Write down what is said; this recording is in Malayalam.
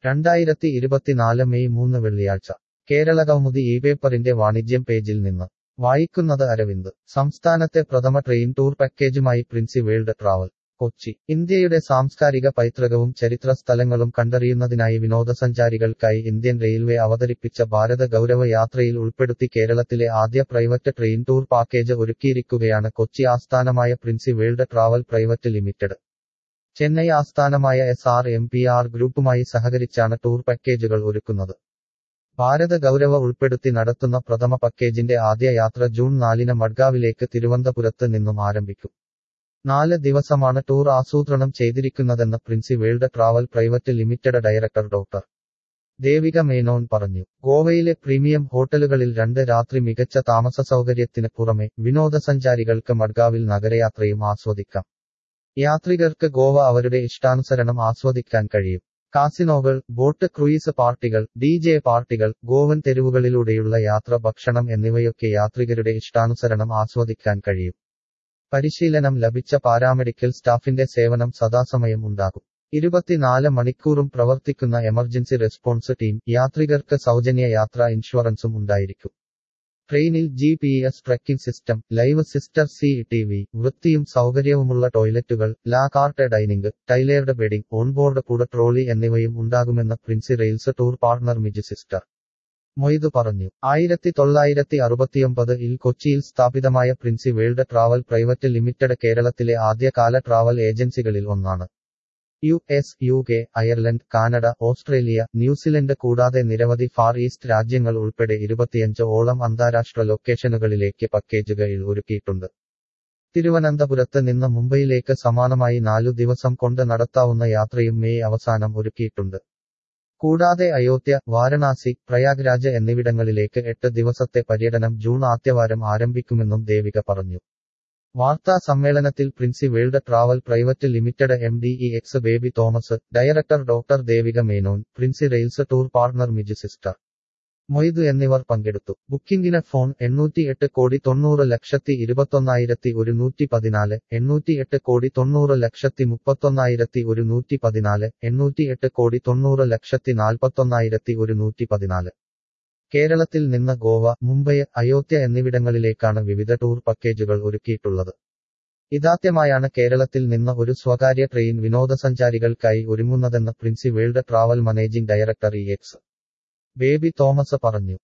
രണ്ടായിരത്തി ഇരുപത്തിനാല് മെയ് മൂന്ന് വെള്ളിയാഴ്ച കേരള കൗമുദി ഈ പേപ്പറിന്റെ വാണിജ്യം പേജിൽ നിന്ന് വായിക്കുന്നത് അരവിന്ദ് സംസ്ഥാനത്തെ പ്രഥമ ട്രെയിൻ ടൂർ പാക്കേജുമായി പ്രിൻസി വേൾഡ് ട്രാവൽ കൊച്ചി ഇന്ത്യയുടെ സാംസ്കാരിക പൈതൃകവും ചരിത്ര സ്ഥലങ്ങളും കണ്ടറിയുന്നതിനായി വിനോദസഞ്ചാരികൾക്കായി ഇന്ത്യൻ റെയിൽവേ അവതരിപ്പിച്ച ഭാരത ഗൗരവ യാത്രയിൽ ഉൾപ്പെടുത്തി കേരളത്തിലെ ആദ്യ പ്രൈവറ്റ് ട്രെയിൻ ടൂർ പാക്കേജ് ഒരുക്കിയിരിക്കുകയാണ് കൊച്ചി ആസ്ഥാനമായ Princy world travel private limited Chennai ആസ്ഥാനമായ S R M P R ഗ്രൂപ്പുമായി സഹകരിച്ചാണ് ടൂർ പാക്കേജുകൾ ഒരുക്കുന്നത് ഭാരത ഗൗരവ ഉൾപ്പെടുത്തി നടത്തുന്ന പ്രഥമ പാക്കേജിന്റെ ആദ്യ യാത്ര ജൂൺ നാലിന് മഡ്ഗാവിലേക്ക് തിരുവനന്തപുരത്ത് നിന്നും ആരംഭിക്കും നാല് ദിവസമാണ് ടൂർ ആസൂത്രണം ചെയ്തിരിക്കുന്നതെന്ന് Princy world travel private limited director doctor Devika Menon പറഞ്ഞു ഗോവയിലെ പ്രീമിയം ഹോട്ടലുകളിൽ രണ്ട് രാത്രി മികച്ച താമസ സൗകര്യത്തിന് പുറമെ വിനോദസഞ്ചാരികൾക്ക് മഡ്ഗാവിൽ നഗരയാത്രയും ആസ്വദിക്കാം യാത്രികർക്ക് ഗോവ അവരുടെ ഇഷ്ടാനുസരണം ആസ്വദിക്കാൻ കഴിയും കാസിനോകൾ ബോട്ട് ക്രൂയിസ് പാർട്ടികൾ ഡി ജെ പാർട്ടികൾ ഗോവൻ തെരുവുകളിലൂടെയുള്ള യാത്ര ഭക്ഷണം എന്നിവയൊക്കെ യാത്രികരുടെ ഇഷ്ടാനുസരണം ആസ്വദിക്കാൻ കഴിയും പരിശീലനം ലഭിച്ച പാരാമെഡിക്കൽ സ്റ്റാഫിന്റെ സേവനം സദാസമയം ഉണ്ടാകും ഇരുപത്തിനാല് മണിക്കൂറും പ്രവർത്തിക്കുന്ന എമർജൻസി റെസ്പോൺസ് ടീം യാത്രികർക്ക് സൗജന്യ യാത്രാ ഇൻഷുറൻസും ഉണ്ടായിരിക്കും ട്രെയിനിൽ G P S tracking system live sister C T V വൃത്തിയും സൗകര്യവുമുള്ള ടോയ്ലറ്റുകൾ la carte dining tailored bedding onboard കൂട ട്രോളി എന്നിവയും ഉണ്ടാകുമെന്ന് Princy rails tour partner Miju sister Moidu പറഞ്ഞു ആയിരത്തി തൊള്ളായിരത്തി അറുപത്തിയൊമ്പത് ഇൽ കൊച്ചിയിൽ സ്ഥാപിതമായ Princy world travel private limited കേരളത്തിലെ ആദ്യകാല ട്രാവൽ ഏജൻസികളിൽ ഒന്നാണ് U S U K Ireland Canada Australia New Zealand കൂടാതെ നിരവധി ഫാർ ഈസ്റ്റ് രാജ്യങ്ങൾ ഉൾപ്പെടെ ഇരുപത്തിയഞ്ച് ഓളം അന്താരാഷ്ട്ര ലൊക്കേഷനുകളിലേക്ക് പാക്കേജുകൾ ഒരുക്കിയിട്ടുണ്ട് തിരുവനന്തപുരത്ത് നിന്ന് മുംബൈയിലേക്ക് സമാനമായി നാലു ദിവസം കൊണ്ട് നടത്താവുന്ന യാത്രയും മെയ് അവസാനം ഒരുക്കിയിട്ടുണ്ട് കൂടാതെ അയോധ്യ വാരണാസി പ്രയാഗ്രാജ് എന്നിവിടങ്ങളിലേക്ക് എട്ട് ദിവസത്തെ പര്യടനം ജൂൺ ആദ്യവാരം ആരംഭിക്കുമെന്നും ദേവിക പറഞ്ഞു വാർത്താ സമ്മേളനത്തിൽ Princy world travel private limited M D E X Baby Thomas director doctor Devika Menon Princy rails tour partner Miju sister Moidu എന്നിവർ പങ്കെടുത്തു ബുക്കിംഗിന് ഫോൺ എണ്ണൂറ്റിയെട്ട് കോടി തൊണ്ണൂറ് ലക്ഷത്തി ഇരുപത്തൊന്നായിരത്തി ഒരുന്നൂറ്റി പതിനാല് എണ്ണൂറ്റിയെട്ട് കോടി തൊണ്ണൂറ് ലക്ഷത്തി മുപ്പത്തൊന്നായിരത്തി ഒരുന്നൂറ്റി പതിനാല് എണ്ണൂറ്റിയെട്ട് കോടി തൊണ്ണൂറ് ലക്ഷത്തി നാൽപ്പത്തൊന്നായിരത്തി ഒരുന്നൂറ്റി പതിനാല് കേരളത്തിൽ നിന്ന് ഗോവ മുംബൈ അയോധ്യ എന്നിവിടങ്ങളിലേക്കാണ് വിവിധ ടൂർ പാക്കേജുകൾ ഒരുക്കിയിട്ടുള്ളത് ഇതാദ്യമായാണ് കേരളത്തിൽ നിന്ന് ഒരു സ്വകാര്യ ട്രെയിൻ വിനോദസഞ്ചാരികൾക്കായി ഒരുങ്ങുന്നതെന്ന് Princy world travel managing director E X Baby Thomas പറഞ്ഞു